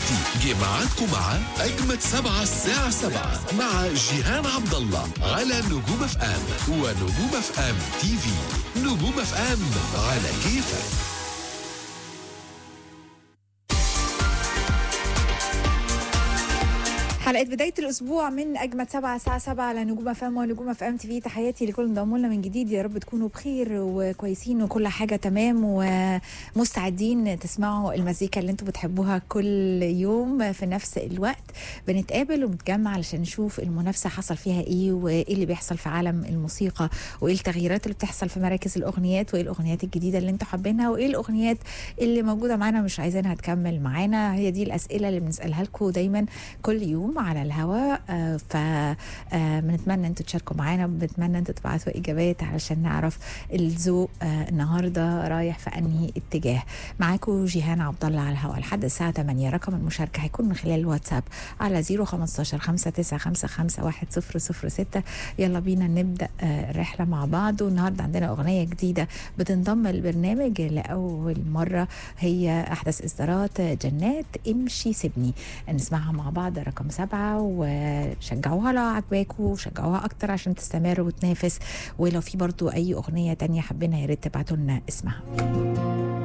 دلوقتي جه ميعادكم مع أجمد سبعة الساعة سبعة مع جيهان عبد الله على نجوم اف ام ونجوم اف ام تي في نجوم اف ام على كيفك حلقة بداية الأسبوع من أجمد سبعة الساعة سبعة على نجوم اف ام ونجوم اف ام تي في تحياتي لكل انضموا لنا من جديد يا رب تكونوا بخير وكويسين وكل حاجة تمام ومستعدين تسمعوا المزيكا اللي انتوا بتحبوها كل يوم في نفس الوقت بنتقابل وبنتجمع علشان نشوف المنافسة حصل فيها ايه وايه اللي بيحصل في عالم الموسيقى وايه التغييرات اللي بتحصل في مراكز الأغنيات وايه الأغنيات الجديدة اللي انتوا حابينها وايه الأغنيات اللي موجودة معانا مش عايزينها تكمل معانا هي دي الأسئلة اللي بنسألها لكم دايما كل يوم على الهواء آه، ف آه، بنتمنى انتوا تشاركوا معانا بنتمنى انتوا تبعتوا اجابات علشان نعرف الذوق آه، النهارده رايح في انهي اتجاه معاكم جيهان عبد الله على الهواء لحد الساعه 8 رقم المشاركه هيكون من خلال الواتساب على 015 5955 106 يلا بينا نبدا آه، الرحله مع بعض والنهارده عندنا اغنيه جديده بتنضم البرنامج لاول مره هي احدث اصدارات جنات امشي سيبني نسمعها مع بعض رقم سبعة وشجعوها لو عجباكم وشجعوها اكتر عشان تستمر وتنافس ولو في برضو اي اغنيه تانية حابينها يا ريت تبعتوا لنا اسمها